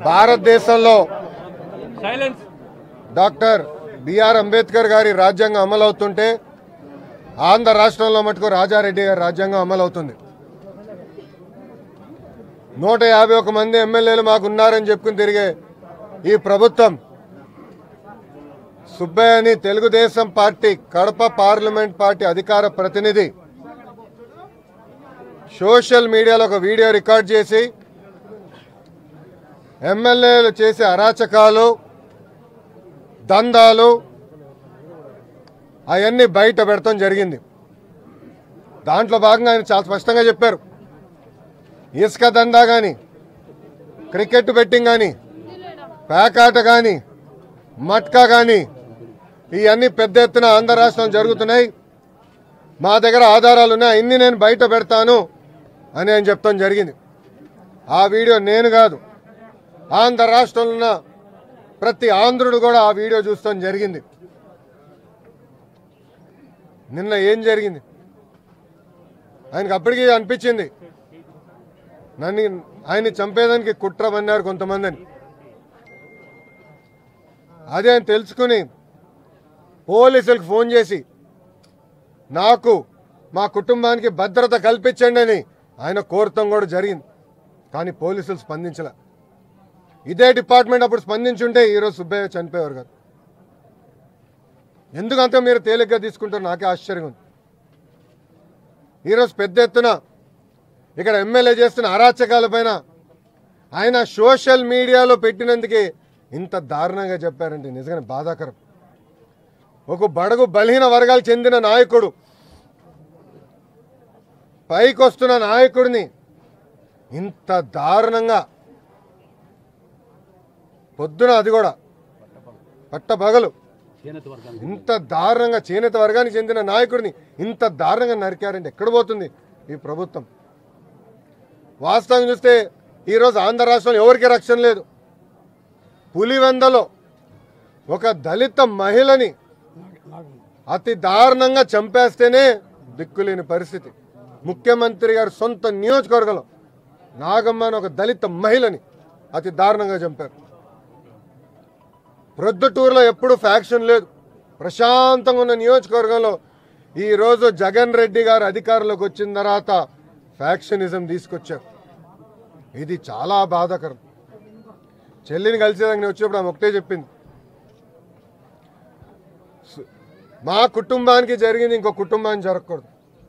భారతదేశంలో silence doctor BR Ambedkar గారి రాజ్యాంగం అమలు అవుతుంటే ఆంధ్ర రాష్ట్రంలో మటుకు రాజారెడ్డి గారి రాజ్యాంగం అమలు అవుతుంది నూట యాభై ఒక మంది ఎమ్మెల్యేలు మాకు ఉన్నారని చెప్పుకుని తిరిగే ఈ ప్రభుత్వం సుబ్బయ్యని Telugu Desam party Kadapa parliament party అధికార ప్రతినిధి సోషల్ మీడియాలో ఒక వీడియో రికార్డ్ చేసి ఎమ్మెల్యేలు చేసే అరాచకాలు దందాలు అవన్నీ బయట పెడతాం జరిగింది దాంట్లో భాగంగా ఆయన చాలా స్పష్టంగా చెప్పారు ఇసుక దందా కానీ క్రికెట్ బెట్టింగ్ కానీ పేకాట కానీ మట్కా కానీ ఇవన్నీ పెద్ద ఎత్తున ఆంధ్ర రాష్ట్రం జరుగుతున్నాయి మా దగ్గర ఆధారాలు ఉన్నాయి అన్ని నేను బయట పెడతాను అని ఆయన చెప్తాం జరిగింది ఆ వీడియో నేను కాదు ఆంధ్ర రాష్ట్రంలో ఉన్న ప్రతి ఆంధ్రుడు కూడా ఆ వీడియో చూస్తాం జరిగింది నిన్న ఏం జరిగింది ఆయనకు అప్పటికి అనిపించింది నన్ను ఆయన్ని చంపేదానికి కుట్ర పన్నారు కొంతమందిని అదే ఆయన తెలుసుకుని పోలీసులకు ఫోన్ చేసి నాకు మా కుటుంబానికి భద్రత కల్పించండి అని ఆయన కోరటం కూడా జరిగింది కానీ పోలీసులు స్పందించలే ఇదే డిపార్ట్మెంట్ అప్పుడు స్పందించుంటే ఈరోజు సుబ్బయ్య చనిపోయేవారు కాదు ఎందుకంత మీరు తేలిగ్గా తీసుకుంటారు నాకే ఆశ్చర్యం ఉంది ఈరోజు పెద్ద ఎత్తున ఇక్కడ ఎమ్మెల్యే చేస్తున్న అరాచకాలపైన ఆయన సోషల్ మీడియాలో పెట్టినందుకే ఇంత దారుణంగా చెప్పారంటే నిజంగానే బాధాకరం ఒక బడుగు బలహీన వర్గాలకు చెందిన నాయకుడు పైకొస్తున్న నాయకుడిని ఇంత దారుణంగా పొద్దున అది కూడా పట్టబగలు చేనేత వర్గాలు ఇంత దారుణంగా చేనేత వర్గానికి చెందిన నాయకుడిని ఇంత దారుణంగా నరికారంటే ఎక్కడ పోతుంది ఈ ప్రభుత్వం వాస్తవం చూస్తే ఈరోజు ఆంధ్ర రాష్ట్రంలో ఎవరికి రక్షణ లేదు పులివెందలో ఒక దళిత మహిళని అతి దారుణంగా చంపేస్తేనే దిక్కులేని పరిస్థితి ముఖ్యమంత్రి గారి సొంత నియోజకవర్గంలో నాగమ్మ అని ఒక దళిత మహిళని అతి దారుణంగా చంపారు ప్రొద్దుటూరులో ఎప్పుడు ఫ్యాక్షన్ లేదు ప్రశాంతంగా ఉన్న నియోజకవర్గంలో ఈరోజు జగన్ రెడ్డి గారు అధికారంలోకి వచ్చిన తర్వాత ఫ్యాక్షనిజం తీసుకొచ్చారు ఇది చాలా బాధాకరం చెల్లిని కలిసేదానికి నేను వచ్చినప్పుడు ఆమె ఒకటే చెప్పింది సు- మా కుటుంబానికి జరిగింది ఇంకో కుటుంబానికి జరగకూడదు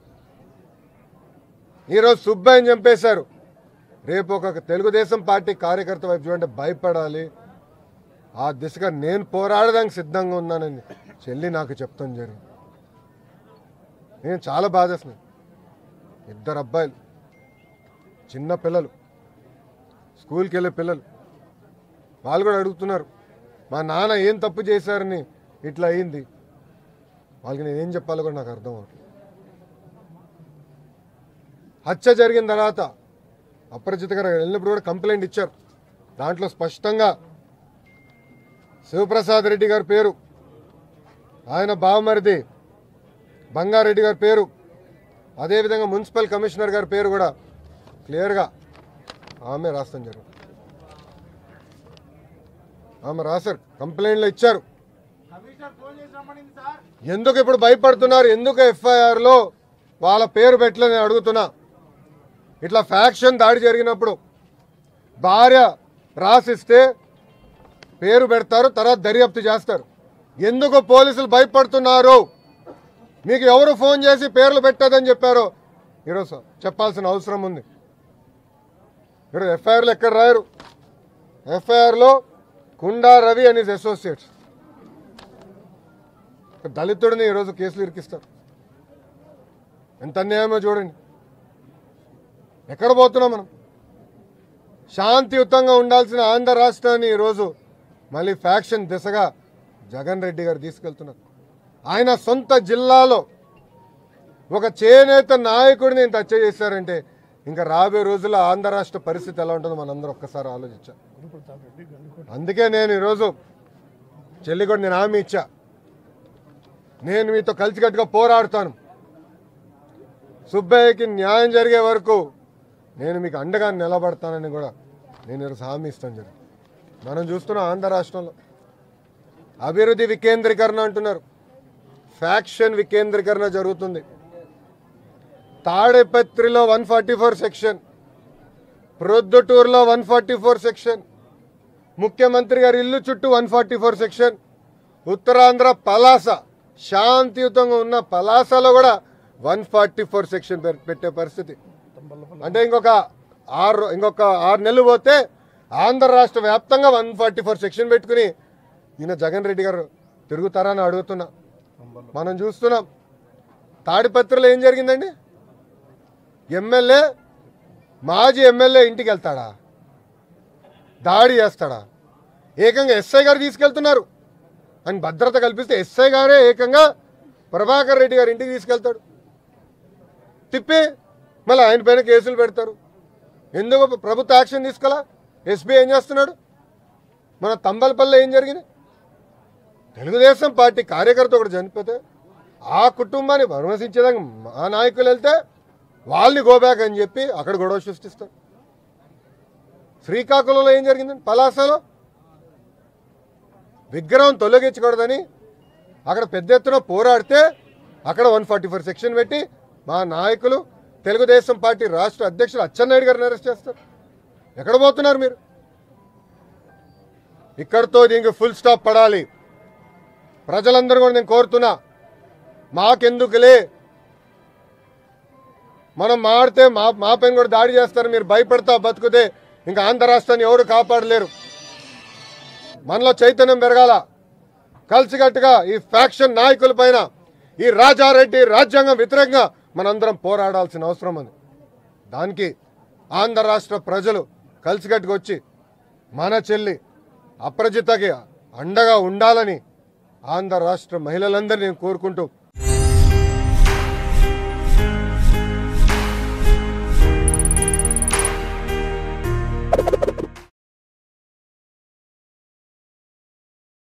ఈరోజు సుబ్బయ్యని చంపేశారు రేపు ఒక తెలుగుదేశం పార్టీ కార్యకర్త వైపు చూడండి భయపడాలి ఆ దిశగా నేను పోరాడడానికి సిద్ధంగా ఉన్నానని చెల్లి నాకు చెప్తాం జరిగింది నేను చాలా బాధేస్తున్నాను ఇద్దరు అబ్బాయిలు చిన్న పిల్లలు స్కూల్కి వెళ్ళే పిల్లలు వాళ్ళు కూడా అడుగుతున్నారు మా నాన్న ఏం తప్పు చేశారని ఇట్లా అయింది వాళ్ళకి నేను ఏం చెప్పాలో కూడా నాకు అర్థం అవుతుంది హత్య జరిగిన తర్వాత అపరిచిత గారు వెళ్ళినప్పుడు కూడా కంప్లైంట్ ఇచ్చారు దాంట్లో స్పష్టంగా శివప్రసాద్ రెడ్డి గారి పేరు ఆయన బావమరిది బంగారెడ్డి గారి పేరు అదేవిధంగా మున్సిపల్ కమిషనర్ గారి పేరు కూడా క్లియర్గా ఆమె రాస్తాం జరిగింది ఆమె రాశారు కంప్లైంట్లు ఇచ్చారు ఎందుకు ఇప్పుడు భయపడుతున్నారు ఎందుకు ఎఫ్ఐఆర్లో వాళ్ళ పేరు పెట్టలేని అడుగుతున్నా ఇట్లా ఫ్యాక్షన్ దాడి జరిగినప్పుడు భార్య రాసిస్తే పేరు పెడతారు తర్వాత దర్యాప్తు చేస్తారు ఎందుకు పోలీసులు భయపడుతున్నారు మీకు ఎవరు ఫోన్ చేసి పేర్లు పెట్టదని చెప్పారో ఈరోజు చెప్పాల్సిన అవసరం ఉంది ఈరోజు ఎఫ్ఐఆర్లు ఎక్కడ రాయరు ఎఫ్ఐఆర్లో కుండా రవి అండ్ హిస్ అసోసియేట్స్ దళితుడిని ఈరోజు కేసులు ఇరికిస్తారు ఎంత అన్యాయమో చూడండి ఎక్కడ పోతున్నాం మనం శాంతియుతంగా ఉండాల్సిన ఆంధ్ర రాష్ట్రాన్ని ఈరోజు మళ్ళీ ఫ్యాక్షన్ దిశగా జగన్ రెడ్డి గారు తీసుకెళ్తున్నారు ఆయన సొంత జిల్లాలో ఒక చేనేత నాయకుడిని ఇంత హత్య చేశారంటే ఇంకా రాబోయే రోజుల్లో ఆంధ్ర రాష్ట్ర పరిస్థితి ఎలా ఉంటుందో మనందరం ఒక్కసారి ఆలోచించాం అందుకే నేను ఈరోజు చెల్లి కూడా నేను హామీ ఇచ్చా నేను మీతో కలిసికట్టుగా పోరాడుతాను సుబ్బయ్యకి న్యాయం జరిగే వరకు నేను మీకు అండగా నిలబడతానని కూడా నేను ఈరోజు హామీ ఇస్తాను జరిగింది మనం చూస్తున్నాం ఆంధ్ర రాష్ట్రంలో అభివృద్ధి వికేంద్రీకరణ అంటున్నారు ఫ్యాక్షన్ వికేంద్రీకరణ జరుగుతుంది తాడేపత్రిలో వన్ ఫార్టీ ఫోర్ సెక్షన్ ప్రొద్దుటూరులో వన్ ఫార్టీ ఫోర్ సెక్షన్ ముఖ్యమంత్రి గారి ఇల్లు చుట్టూ one forty four section Uttarandhra Palasa శాంతియుతంగా ఉన్న పలాసలో కూడా వన్ ఫార్టీ ఫోర్ సెక్షన్ పె- పెట్టే పరిస్థితి అంటే ఇంకొక ఆరు ఇంకొక ఆరు నెలలు పోతే ఆంధ్ర రాష్ట్ర వ్యాప్తంగా వన్ ఫార్టీ ఫోర్ సెక్షన్ పెట్టుకుని ఈయన జగన్ రెడ్డి గారు తిరుగుతారని అడుగుతున్నా మనం చూస్తున్నాం తాడిపత్రిలో ఏం జరిగిందండి ఎమ్మెల్యే మాజీ ఎమ్మెల్యే ఇంటికి వెళ్తాడా దాడి చేస్తాడా ఏకంగా ఎస్ఐ గారు తీసుకెళ్తున్నారు అని భద్రత కల్పిస్తే ఎస్ఐ గారే ఏకంగా ప్రభాకర్ రెడ్డి గారి ఇంటికి తీసుకెళ్తాడు తిప్పి మళ్ళీ ఆయన పైన కేసులు పెడతారు ఎందుకు ప్రభుత్వ యాక్షన్ తీసుకోవాలా ఎస్పీ ఏం చేస్తున్నాడు మన తంబలపల్లి ఏం జరిగింది తెలుగుదేశం పార్టీ కార్యకర్త ఒకటి చనిపోతే ఆ కుటుంబాన్ని పరామర్శించేదాకా మా నాయకులు వెళ్తే వాళ్ళని గోబ్యాక్ అని చెప్పి అక్కడ గొడవ సృష్టిస్తారు శ్రీకాకుళంలో ఏం జరిగిందండి పలాసలో విగ్రహం తొలగించకూడదని అక్కడ పెద్ద ఎత్తున పోరాడితే అక్కడ వన్ ఫార్టీ ఫోర్ సెక్షన్ పెట్టి మా నాయకులు తెలుగుదేశం పార్టీ రాష్ట్ర అధ్యక్షులు అచ్చెన్నాయుడు గారిని అరెస్ట్ చేస్తారు ఎక్కడ పోతున్నారు మీరు ఇక్కడితో దీనికి ఫుల్ స్టాప్ పడాలి ప్రజలందరూ కూడా నేను కోరుతున్నా మాకెందుకులే మనం మాడితే మా మా పైన కూడా దాడి చేస్తారు మీరు భయపడతా బతుకుతే ఇంకా ఆంధ్ర రాష్ట్రాన్ని ఎవరు కాపాడలేరు మనలో చైతన్యం పెరగాల కలిసికట్టుగా ఈ ఫ్యాక్షన్ నాయకుల పైన ఈ రాజారెడ్డి రాజ్యాంగం వ్యతిరేకంగా మనందరం పోరాడాల్సిన అవసరం ఉంది దానికి ఆంధ్ర రాష్ట్ర ప్రజలు కలిసికట్టుగా వచ్చి మన చెల్లి అప్రజితకి అండగా ఉండాలని ఆంధ్ర రాష్ట్ర మహిళలందరినీ నేను కోరుకుంటూ